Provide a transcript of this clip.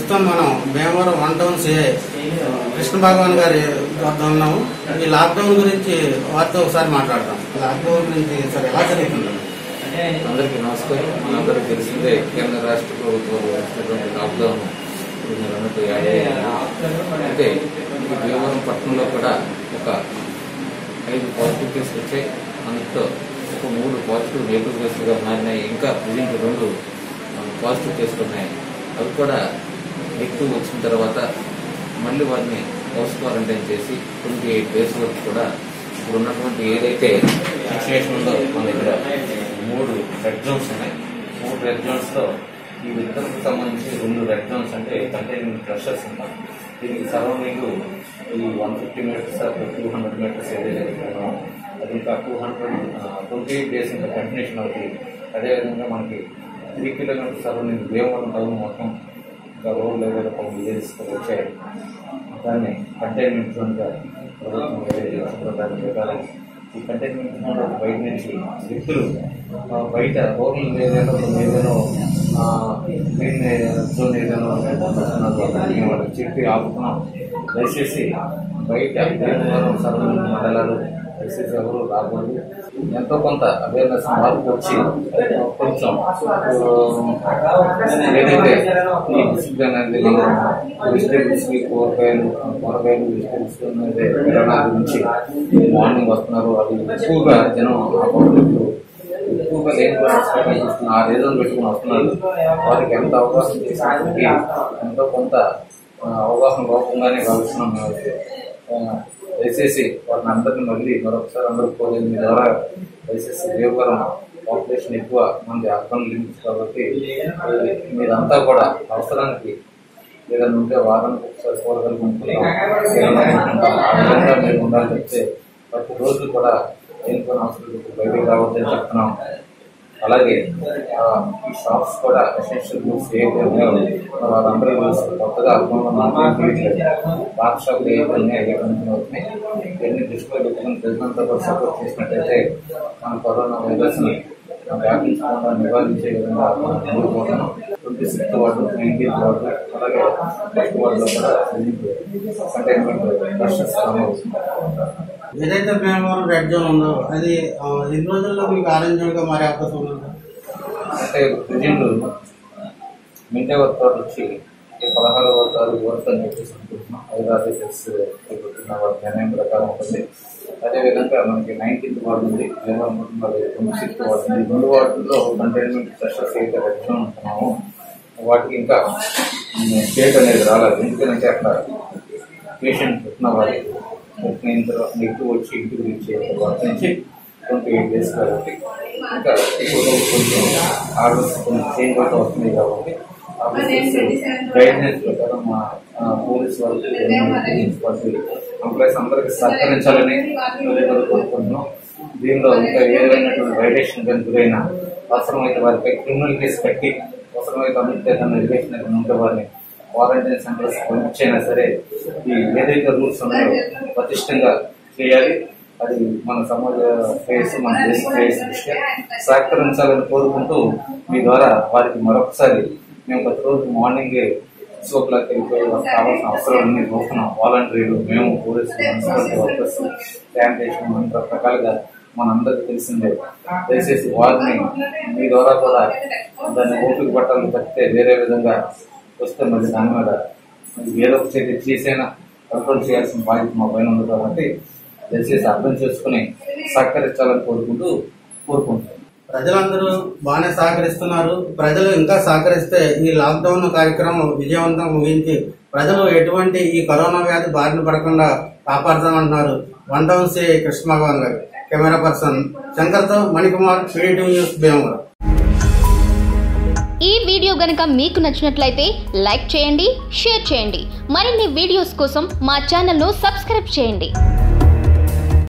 ప్రస్తుతం మనం Bhimavaram one town CI Krishna Bhagavan గారి వద్ద ఉన్నాము ఈ లాక్డౌన్ గురించి వారితో ఒకసారి మాట్లాడదాం లాక్డౌన్ గురించి సార్ ఎలా జరుగుతుంది అందరికీ నమస్కారం మనందరికీ తెలిసిందే కేంద్ర రాష్ట్ర ప్రభుత్వం వచ్చినటువంటి లాక్డౌన్ ఇప్పుడు మీరు అన్నట్టు యాడ్ అయ్యింది. అయితే ఈ భీమవరం పట్టణంలో కూడా ఒక ఐదు పాజిటివ్ కేసులు వచ్చాయి అందులో ఒక మూడు పాజిటివ్ నెగిటివ్ కేసులుగా మారినాయి ఇంకా ప్రజెంట్ రెండు పాజిటివ్ కేసులు ఉన్నాయి అవి కూడా నెగిటివ్ వచ్చిన తర్వాత మళ్ళీ వారిని హౌస్ క్వారంటైన్ చేసి ట్వంటీ ఎయిట్ డేస్ వరకు కూడా ఇప్పుడు ఉన్నటువంటి ఏదైతే సిచ్యువేషన్ ఉందో మన దగ్గర మూడు రెడ్ జోన్స్ ఉన్నాయి మూడు రెడ్ జోన్స్ లో ఈ విత్తనకు సంబంధించి రెండు రెడ్ జోన్స్ అంటే కంటైన్మెంట్ క్లస్టర్స్ ఉన్నాయి దీనికి సరౌండింగ్ ఈ one fifty metres two hundred metres ఏదైతే చెప్తున్నామో అది ఇంకా two hundred twenty eight days ఇంకా కంటిన్యూషన్ అవుతుంది అదేవిధంగా మనకి three kilometres surrounding Bhimavaram town మొత్తం ఇంకా రోడ్ లెవెల్ ఒక విలేజెస్ వచ్చాయి దాన్ని కంటైన్మెంట్ జోన్గా ప్రభుత్వం ఏదైతే చేస్తుందో దాన్ని ప్రకారం ఈ కంటైన్మెంట్ జోన్ బయట నుంచి వ్యక్తులు ఆ, బయట రూరల్ ఏరియాలో కొన్ని ఏరియాలో గ్రీన్ జోన్ ఏరియాలో వస్తున్నారు మేము వాళ్ళకి చెప్పి ఆపుతున్నాం దయచేసి బయట భీమవరం సరౌండింగ్ మండలాలు దయచేసి ఎవరు రాకూడదు ఎంతో కొంత అవేర్నెస్ మార్పు వచ్చి కొంచెం ఆ, ఏదైతే ఈ డిసిప్లిన్ అనేది వెజిటేబుల్స్ కి కూరగాయలు కూరగాయలు వెజిటేబుల్స్ అనేది కిరాణా గురించి మార్నింగ్ వస్తున్నారు అది ఎక్కువగా జనం అకౌంట్లు ఎక్కువగా లేని వారు వస్తున్నారు ఆ రీజన్ పెట్టుకుని వస్తున్నారు వారికి ఎంత అవకాశం చేసినప్పటికీ ఎంతో కొంత ఆ, అవగాహన లోపంగానే భావిస్తున్నాం మేమైతే ఆ, దయచేసి వారిని అందరినీ మళ్ళీ మరొకసారి అందరూ కోరేది మీ ద్వారా దయచేసి దేవవరం పాపులేషన్ ఎక్కువ మంది అర్బన్ లిమిట్స్ కాబట్టి మీరంతా కూడా అవసరానికి ఏదైనా ఉంటే వారానికి ఒకసారి కూరగాయలు కొనుక్కుంటాం కిరాణా కొనుక్కుంటాం ఆ విధంగా మీరు ఉండాలి చెప్తే ప్రతి రోజు కూడా దేనికొని అవసరం లేదు, బయటికి రావద్దని చెప్తున్నాం అలాగే ఆ, ఈ షాప్స్ కూడా ఎసెన్షియల్ గూడ్స్ ఏవైతే ఉన్నాయో మరి వారందరూ కూడా కొత్తగా అర్థంలో మాత్రం తెలియట్లేదు పాత షాపులు ఏవైతే ఉన్నాయో ఏ కంపెనీ అవుతున్నాయి ఇవన్నీ దృష్టిలో పెట్టుకుని ప్రజలంతా కూడా సపోర్ట్ చేసినట్టయితే మన కరోనా వైరస్ ని వ్యాపించకుండా నివారించే విధంగా మనం ముందుకు పోతున్నాం twenty sixth ward nineteenth ward అలాగే ఫస్ట్ వార్డులో కూడా కంటైన్మెంట్ క్లస్టర్స్ అవుతుంది ఏదైతే భీమవరం రెడ్ జోన్ ఉందో అది ఆ, ఎన్ని రోజుల్లో మీకు ఆరెంజ్ జోన్ గా మారే అవకాశం ఉంది అంటే ప్రజెంట్ మిగతా వర్క్ వచ్చి ఈ పదహారవ తారీఖు వరకు అని చెప్పేసి అనుకుంటున్నాం హైదరాబాద్ టెక్స్ చెబుతున్న వారి నిర్ణయం ప్రకారం ఉంటుంది అదేవిధంగా మనకి నైన్టీన్త్ వార్డు ఉంది జనవరి ట్వంటీ సిక్స్త్ వార్డు ఉంది ఈ రెండు వార్డుల్లో కంటైన్మెంట్ ప్రెషర్స్ అయితే రెడ్గా ఉంటున్నాము వాటికి ఇంకా డేట్ అనేది రాలేదు ఎందుకంటే అక్కడ పేషెంట్ పెట్టిన వారి పెట్టిన తర్వాత నెగిటివ్ వచ్చి ఇంటికి రీచ్ అయిన తర్వాత నుంచి ట్వంటీ ఎయిట్ డేస్ కాబట్టి ఇంకా ఇప్పుడు కొంచెం ఆర్డర్స్ కొంచెం చేంజ్ అవుతూ వస్తున్నాయి కాబట్టి గైడ్లైన్స్ ప్రకారం మా ఆ, పోలీస్ వాళ్ళకి మున్సిపాలిటీ ఎంప్లాయీస్ అందరికీ సహకరించాలని ప్రజలు కోరుకుంటున్నాం దీనిలో ఇంకా ఏదైనటువంటి వైలేషన్ కానీ గురైన అవసరమైతే వారిపై క్రిమినల్ కేసు కట్టి అవసరమైతే అమితే తన ఎడ్యుకేషన్ ఏదైనా ఉంటే వారిని క్వారంటైన్ సెంటర్స్ పంపించైనా సరే ఈ ఏదైతే రూల్స్ ఉన్నాయో పటిష్టంగా చేయాలి అది మన సమాజ శ్రేయస్సు మన దేశ శ్రేయస్సు దృష్ట్యా సహకరించాలని కోరుకుంటూ మీ ద్వారా వారికి మరొకసారి మేము ప్రతి రోజు మార్నింగ్ సోప్లాకి వెళ్ళిపోయి వాళ్ళకి కావాల్సిన అవసరాలన్నీ చూస్తున్నాం వాలంటీర్లు మేము పోలీసులు మున్సిపాలిటీ వర్కర్స్ శానిటేషన్ అన్ని రకరకాలుగా మనందరికీ తెలిసిందే దయచేసి వారిని మీ ద్వారా కూడా దాన్ని ఓపిక పట్టాలని తప్పితే వేరే విధంగా వస్తే మళ్ళీ దాని మీద మరి ఏదో ఒక చర్య చేసైనా కంట్రోల్ చేయాల్సిన బాధ్యత మా పైన ఉంది కాబట్టి దయచేసి అర్థం చేసుకుని సహకరించాలని కోరుకుంటూ కోరుకుంటున్నాను ప్రజలందరూ బాగానే సహకరిస్తున్నారు ప్రజలు ఇంకా సహకరిస్తే ఈ లాక్డౌన్ కార్యక్రమం విజయవంతం ముగించి ప్రజలు ఎటువంటి ఈ కరోనా వ్యాధి బారిన పడకుండా కాపాడుతామంటున్నారు one town C Krishna Bhagavan గారు కెమెరా పర్సన్ శంకర్తో మణికుమార్ పీడీ న్యూస్ భీమవరం ఈ వీడియో గనక మీకు నచ్చినట్లయితే లైక్ చేయండి షేర్ చేయండి మరిన్ని వీడియోస్ కోసం మా ఛానల్ను సబ్స్క్రైబ్ చేయండి